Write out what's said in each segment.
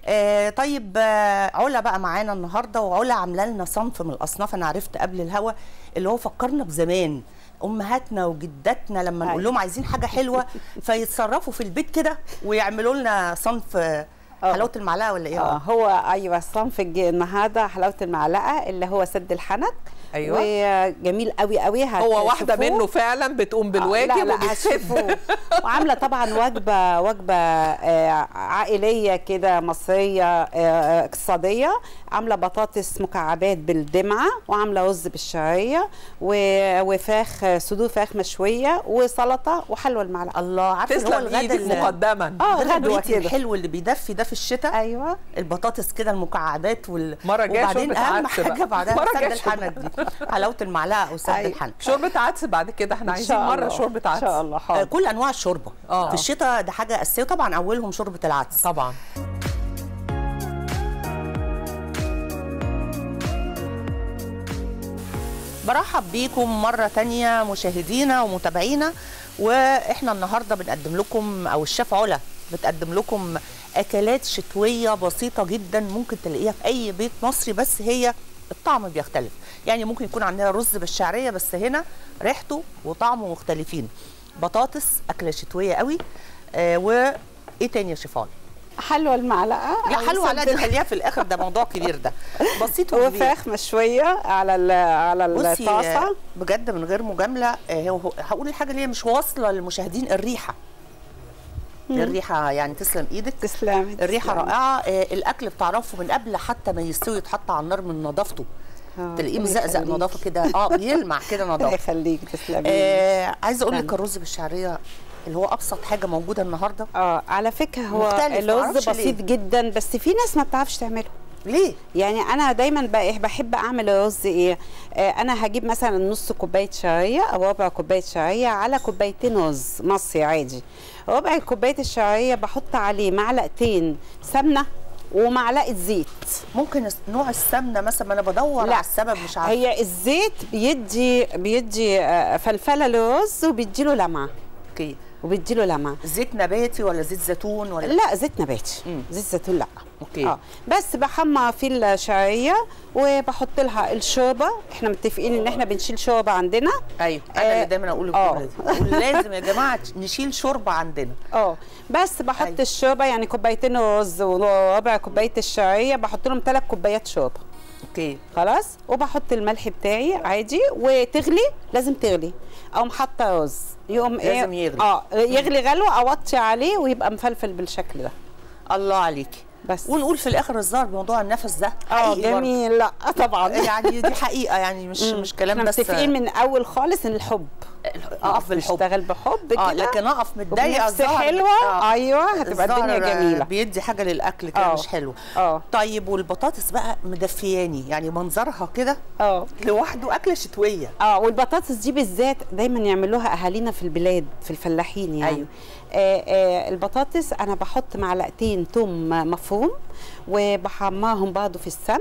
آه طيب آه علا بقى معانا النهارده وعلا عامله لنا صنف من الاصناف انا عرفت قبل الهوا اللي هو فكرنا بزمان امهاتنا وجداتنا لما نقول لهم عايزين حاجه حلوه فيتصرفوا في البيت كده ويعملوا لنا صنف آه، آه. حلاوه المعلقه ولا ايه اه هو ايوه الصنف الج- النهارده حلاوه المعلقه اللي هو سد الحنك أيوة. وجميل قوي قوي هو واحده هتشوفوه. منه فعلا بتقوم بالواجب لا لا وبتخف هتشوفوه وعامله طبعا وجبه وجبه آه، عائليه كده مصريه آه، اقتصاديه عامله بطاطس مكعبات بالدمعه وعامله رز بالشعريه و- وفراخ صدور فراخ مشويه وسلطه وحلوى المعلقه الله عارفه اللي هو تسلم الغدا ايدك اللي- مقدما اه الغدا غدوه البيتي كده الحلو اللي بيدفي ده في الشتاء ايوه البطاطس كده المكعبات وال مرة جاية وبعدين شوربة اهم عدس بقى. حاجه بعدها مرة سد جاية الحنك دي حلاوه المعلقه او سد أيوة. الحنك شوربه عدس بعد كده احنا إن عايزين شاء مره الله. شوربه ان عدس شاء الله آه، حاضر كل انواع الشوربه آه. في الشتاء ده حاجه اساسيه طبعا اولهم شوربه العدس طبعا برحب بيكم مرة تانية مشاهدينا ومتابعينا واحنا النهاردة بنقدم لكم او الشيف علا بتقدم لكم اكلات شتوية بسيطة جدا ممكن تلاقيها في اي بيت مصري بس هي الطعم بيختلف يعني ممكن يكون عندنا رز بالشعرية بس هنا ريحته وطعمه مختلفين بطاطس اكلة شتوية قوي آه وايه تاني يا شيف علا؟ حلوى المعلقه لا أو حلوة سد على دي خليها في الاخر ده موضوع كبير ده بسيط وكبير وفراخ مشويه على ال- على بصي الطاسه بجد من غير مجامله آه، هو- هقول الحاجه اللي هي مش واصله للمشاهدين الريحه الريحه يعني تسلم ايدك تسلمي الريحه تسلمي. رائعه آه، الاكل بتعرفه من قبل حتى ما يستوي يتحط على النار من نظافته آه، تلاقيه ربنا مزقزق يخليك. نظافه كده اه بيلمع كده ربنا نظافه يخليك تسلمي آه عايزه اقول لك تسلمي. الرز بالشعريه اللي هو ابسط حاجه موجوده النهارده اه على فكره هو مختلف، الرز معرفش بسيط ليه. جدا بس في ناس ما بتعرفش تعمله ليه يعني انا دايما بقى بحب اعمل الرز ايه آه انا هجيب مثلا نص كوبايه شعريه او ربع كوبايه شعريه على كوبايتين رز مصري عادي ربع كوبايه الشعريه بحط عليه معلقتين سمنه ومعلقه زيت ممكن الس- نوع السمنه مثلا ما انا بدور لا، على السبب مش عارفه هي الزيت بيدي بيدي آه، فلفله للرز وبيديله لمعه اوكي وبيديله لمعه زيت نباتي ولا زيت زيتون ولا لا زيت نباتي مم. زيت زيتون لا اوكي اه بس بحمر في الشعريه وبحط لها الشوربه احنا متفقين ان احنا بنشيل شوربه عندنا ايوه انا آه، اللي دايما اقول آه. الجمله دي بقول لازم يا جماعه نشيل شوربه عندنا اه بس بحط أيوة. الشوربه يعني كوبايتين رز وربع كوبايه الشعريه بحط لهم ثلاث كوبايات شوربه اوكي خلاص وبحط الملح بتاعي عادي وتغلي لازم تغلي او حاطه رز يقوم لازم ايه يغلي. اه يغلي غلوه اوطي عليه ويبقى مفلفل بالشكل ده الله عليكي بس ونقول في الاخر الظاهر بموضوع النفس ده اه حقيقي برضه. جميل لا طبعا يعني دي حقيقه يعني مش مش كلام احنا بس متفقين من الاول خالص ان الحب اقف بالحب نشتغل بحب اه كده لكن اقف متضايقه وبنفس الظهر- حلوه آه. ايوه هتبقى الدنيا الظهر جميله بيدي حاجه للاكل كده آه. مش حلو اه طيب والبطاطس بقى مدفياني يعني منظرها كده اه لوحده اكله شتويه اه والبطاطس دي بالذات دايما يعملوها اهالينا في البلاد في الفلاحين يعني أيوة. آه آه البطاطس انا بحط معلقتين توم مفروم وبحمرهم برضه في السمن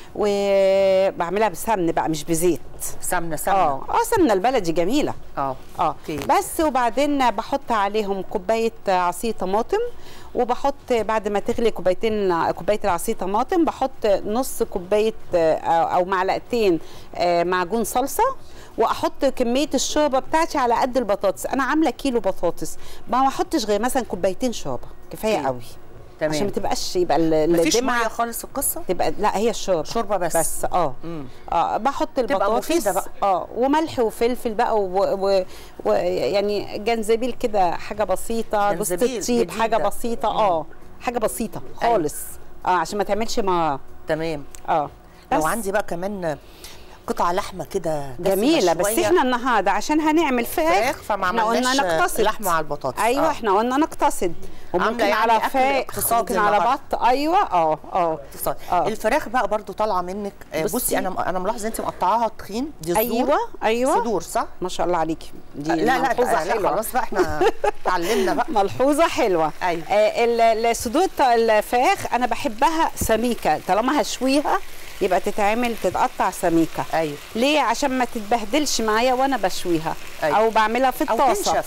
وبعملها بسمن بقى مش بزيت سمنه سمنه اه اه سمنه البلدي جميله اه اه اوكي بس وبعدين بحط عليهم كوبايه عصير طماطم وبحط بعد ما تغلي كوبايتين كوبايه العصير طماطم بحط نص كوبايه آه، او معلقتين آه، معجون صلصه واحط كميه الشوربه بتاعتي على قد البطاطس انا عامله كيلو بطاطس ما احطش غير مثلا كوبايتين شوربه كفايه أوكي. قوي عشان ما تمام تبقاش يبقى ال- مفيش الدمعه ميه خالص في القصه تبقى لا هي الشوربه شوربه بس بس اه مم. اه بحط البطاطس مفيدة بقى. اه وملح وفلفل بقى و... و... و... يعني جنزبيل كده حاجه بسيطه جوز جنزبيل الطيب جديد حاجه ده. بسيطه مم. اه حاجه بسيطه خالص اه عشان ما تعملش ما تمام اه لو بس عندي بقى كمان قطع لحمه كده دسمة جميله بس شوية، احنا النهارده عشان هنعمل فراخ فراخ فما احنا قلنا عملناش نقتصد لحمه على البطاطس ايوه آه. احنا قلنا نقتصد وممكن يعني على أكل فراخ اقتصادي ممكن على النهاردة. بط ايوه اه اه اتصال آه. الفراخ بقى برضو طالعه منك آه، بصي, بصي. انا انا ملاحظه انت مقطعاها تخين دي صدور ايوه ايوه صدور صح ما شاء الله عليكي دي لا لا ملحوظه لا حلوه خلاص بقى احنا اتعلمنا بقى ملحوظه حلوه أيوة. آه ال- الصدور بتاع الفراخ انا بحبها سميكه طالما هشويها يبقى تتعمل تتقطع سميكه ايوه ليه عشان ما تتبهدلش معايا وانا بشويها أيوة. او بعملها في او الطاسه تنشف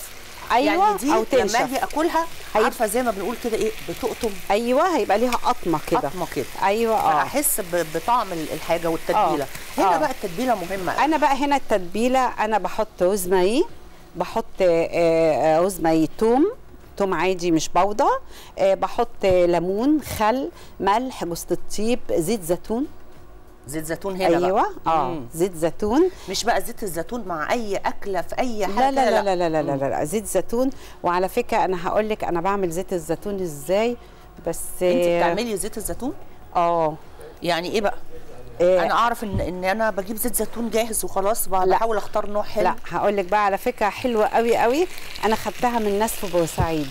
أيوة، يعني دي أو لما تنشف. اجي اكلها هيب- عارفه زي ما بنقول كده ايه بتقطم ايوه هيبقى ليها قطمه كده قطمه كده ايوه اه فاحس ب- بطعم ال- الحاجه والتتبيله آه. هنا آه. بقى التتبيله مهمه انا بقى هنا التتبيله انا بحط روزماري بحط آه، آه، روزماري توم توم عادي مش بودره آه، بحط آه، ليمون خل ملح جوز الطيب زيت زيتون زيت زيتون هنا ايوه بقى. اه مم. زيت زيتون مش بقى زيت الزيتون مع اي اكله في اي حاجه لا لا كده، لا لا لا لا, لا, لا, لا زيت زيتون وعلى فكره انا هقول لك انا بعمل زيت الزيتون ازاي بس انت آه، بتعملي زيت الزيتون اه يعني ايه بقى آه، انا اعرف ان ان انا بجيب زيت زيتون جاهز وخلاص بقى لا. بحاول اختار نوع حلو لا هقول لك بقى على فكره حلوه قوي قوي انا خدتها من ناس في بورسعيد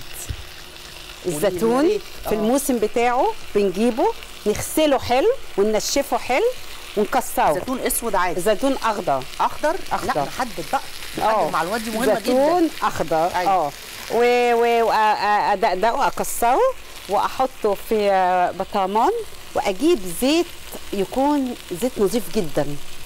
يا الزيتون ريت. في آه. الموسم بتاعه بنجيبه نغسله حلو وننشفه حلو ونكسره زيتون اسود عادي زيتون اخضر اخضر أخضر. لا نحدد بقى نحدد اه المعلومات دي مهمه زيتون جدا اخضر أيوة. اه و- و- وادقدقه اكسره واحطه في آه، برطمان واجيب زيت يكون زيت نظيف جدا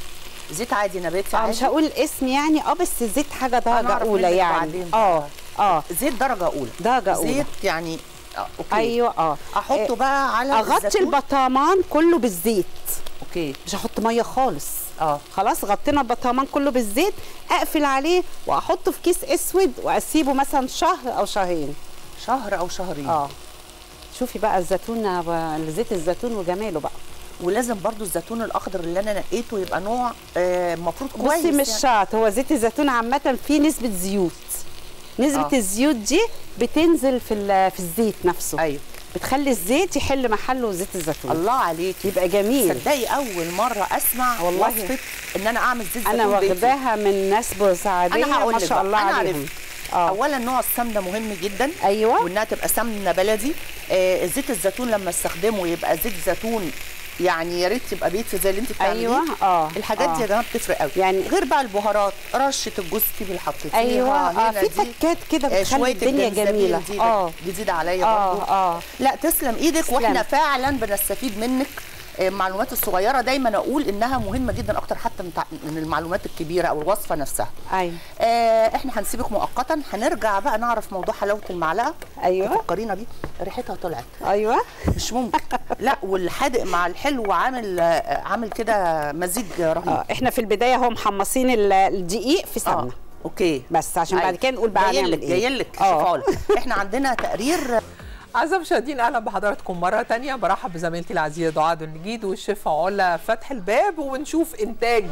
زيت عادي نباتي اه عادي مش هقول اسم يعني اه بس زيت حاجه درجه أعرف اولى منك يعني بعدين. اه اه زيت درجه اولى درجه اولى زيت يعني آه، اوكي ايوه اه احطه بقى على اغطي الزيتون؟ البطامان كله بالزيت اوكي مش هحط ميه خالص اه خلاص غطينا البطامان كله بالزيت اقفل عليه واحطه في كيس اسود واسيبه مثلا شهر او شهرين شهر او شهرين اه شوفي بقى الزيتون ب- زيت الزيتون وجماله بقى ولازم برضو الزيتون الاخضر اللي انا نقيته يبقى نوع آه، المفروض كويس بصي مش يعني. شرط هو زيت الزيتون عامه فيه نسبه زيوت نسبه آه. آه. الزيوت دي بتنزل في ال- في الزيت نفسه ايوه بتخلي الزيت يحل محله زيت الزيتون الله عليك يبقى جميل تصدقي اول مره اسمع والله. وصفه ان انا اعمل زيت انا زيتون بيتي. واخداها من ناس بورسعيديه انا هقول ما لك شاء بقى، الله انا عليهم عرفت اه اولا نوع السمنه مهم جدا ايوه وانها تبقى سمنه بلدي آه زيت الزيتون لما استخدمه يبقى زيت زيتون يعني يا ريت يبقى بيتي زي اللي انت بتعمليه ايوه اه الحاجات آه. دي يا جماعه بتفرق قوي يعني- غير بقى البهارات رشه الجوز الطيب اللي حطيتيها ايوه اه هنا في دي. تكات كده آه، بتخلي شويه الدنيا الجنزبيل جميله دي اه جديده عليا اه برضه اه لا تسلم ايدك تسلم. واحنا فعلا بنستفيد منك آه، المعلومات الصغيره دايما اقول انها مهمه جدا اكتر حتى من تع- من المعلومات الكبيره او الوصفه نفسها ايوه آه احنا هنسيبك مؤقتا هنرجع بقى نعرف موضوع حلاوه المعلقه ايوه فكرينا بيه ريحتها طلعت ايوه مش ممكن لا والحادق مع الحلو عامل آه، عامل كده مزيج رهيب اه احنا في البدايه هم محمصين ال- الدقيق في اه سمنه اوكي بس عشان بعد أيوة. كده نقول بقى جايلك هنعمل ايه جايلك اه. شوفوا احنا عندنا تقرير أعزائي المشاهدين أهلا بحضراتكم مرة تانية برحب بزميلتي العزيزة دعاء النجيد والشيف علا فتح الباب ونشوف إنتاج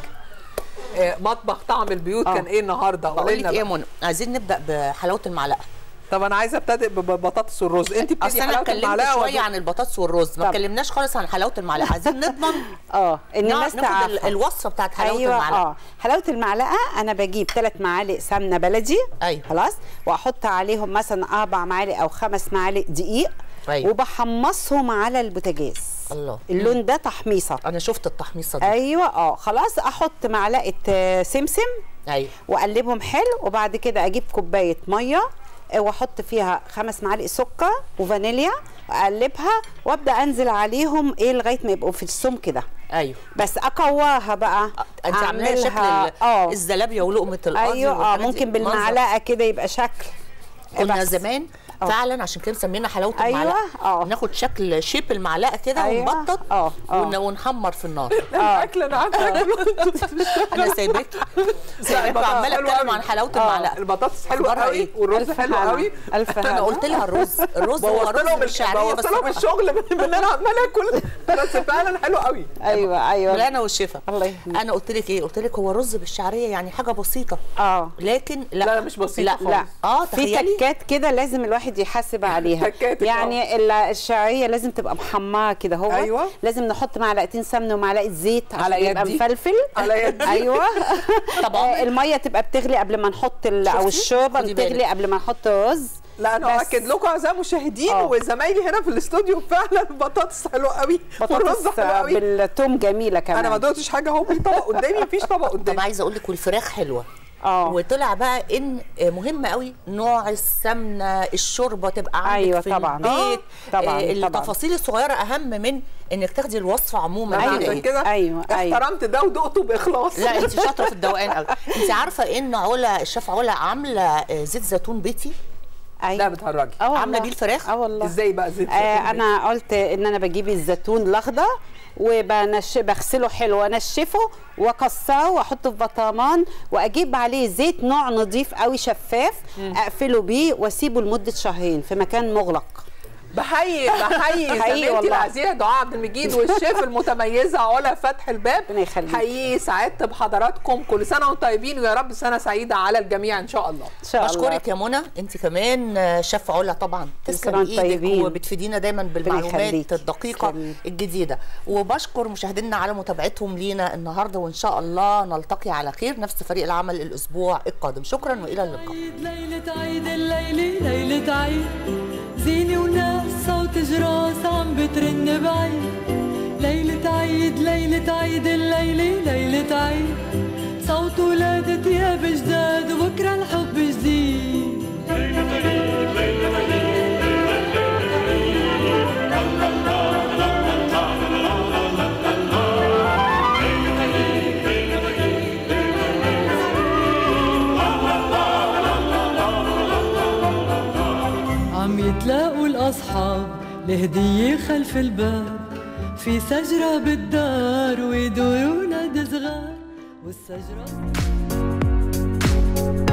آه، مطبخ طعم البيوت آه. كان إيه النهاردة بقول قولي لك لنا ايه يا بقى. منى عايزين نبدا بحلاوه المعلقه طب أنا عايزة أبتدئ ببطاطس والرز أنت اصل بتدي انا حلاوة اتكلمت المعلقة شويه ولا عن البطاطس والرز ما طب. اتكلمناش خالص عن حلاوه المعلقه عايزين نضمن اه ان نا- الناس ناخد ال- تعرف الوصفه بتاعت حلاوه ايوه المعلقه اه حلاوه المعلقه انا بجيب ثلاث معالق سمنه بلدي أيوة. خلاص واحط عليهم مثلا اربع معالق او خمس معالق دقيق أيوة. وبحمصهم على البوتاجاز الله اللون ده تحميصه انا شفت التحميصه دي ايوه اه خلاص احط معلقه آه، سمسم ايوه واقلبهم حلو وبعد كده اجيب كوبايه ميه آه، واحط فيها خمس معالق سكر وفانيليا واقلبها وابدا انزل عليهم ايه لغايه ما يبقوا في السم كده ايوه بس اكورها بقى انت عاملاها شكل ال- اه الزلابيه ولقمه القاضي ايوه اه والحاجات دي. ممكن منظر. بالمعلقه كده يبقى شكل كنا بس. زمان آه. فعلا عشان كده مسمينا حلاوه أيوة، المعلقه آه. ناخد شكل شيب المعلقه كده أيوة، ونبطط آه، آه. ون- ونحمر في النار الأكل أنا عارفة انا سايباك سايباك وعماله حلو اتكلم أوي. عن حلاوه آه، المعلقه البطاطس حلوة أخبارها قوي إيه؟ والرز ألف حلو هنا. قوي ألف انا هنا. قلت لها الرز الرز هو بوظت رز لهم بالشعريه بس بوظت لهم الشغل من ان انا عماله اكل بس فعلا حلو قوي ايوه ايوه ولا انا والشفا الله يهديك. انا قلت لك ايه قلت لك هو رز بالشعريه يعني حاجه بسيطه اه لكن لا لا، لا، مش بسيطة لا خالص. لا اه في تخيلي تكات كده لازم الواحد يحاسب عليها تكاتك، يعني ال- الشعريه لازم تبقى محمره كده هو أيوة. لازم نحط معلقتين سمنه ومعلقه زيت على عشان يبقى يدي. مفلفل على يدي. ايوه طبعا. آه، الميه تبقى بتغلي قبل ما نحط ال- او شفتي؟ الشوربه خدي بتغلي بالك. قبل ما نحط الرز لا انا بس. اؤكد لكم اعزائي المشاهدين آه. وزمايلي هنا في الاستوديو فعلا البطاطس حلوه قوي والرز بطاطس حلو قوي بالثوم جميله كمان انا ما دوقتش حاجه اهو في طبق قدامي مفيش طبق طب قدامي عايزه اقول لك والفراخ حلوه آه. وطلع بقى ان مهم قوي نوع السمنه الشوربه تبقى عندك أيوة في طبعاً. البيت آه. طبعاً، آه، طبعاً. التفاصيل الصغيره اهم من انك تاخدي الوصفه عموما أنا أيوة. كده عشان إيه. كده أيوة، أيوة. احترمت ده ودقته باخلاص لا انت شاطره في الدوقان قوي انت عارفه ان علا الشيف علا عامله آه، زيت زيتون بيتي لا بتهرجي اه عاملة والله. بيه الفراخ؟ اه والله ازاي بقى زيت آه زيتون انا قلت ان انا بجيب الزيتون الاخضر وبنش بغسله حلو وانشفه واكسره واحطه في برطمان واجيب عليه زيت نوع نظيف قوي شفاف اقفله بيه واسيبه لمده شهرين في مكان مغلق بحيي بحيي حقيقي زميلتي والله. العزيزه دعاء عبد المجيد والشيف المتميزه علا فتح الباب ربنا يخليك. حقيقي سعدت بحضراتكم كل سنه وانتم طيبين ويا رب سنه سعيده على الجميع ان شاء الله ان شاء الله بشكرك يا منى انت كمان آه، شيف علا طبعا تسلم سنة وانتم ايدك طيبين. وبتفيدينا دايما بالمعلومات يخليكي. الدقيقه تسلمي. الجديده وبشكر مشاهدينا على متابعتهم لينا النهارده وان شاء الله نلتقي على خير نفس فريق العمل الاسبوع القادم شكرا والى اللقاء عيد ليلة عيد الليلة ليلة عيد زينة وناس صوت جراس عم بترن بعيد ليلة عيد ليلة عيد الليلة ليلة عيد صوت ولادة تياب جداد وبكرة الحب جديد عم يتلاقوا الأصحاب لهدية خلف الباب في شجرة بالدار ويدوروا ولاد صغار والشجرة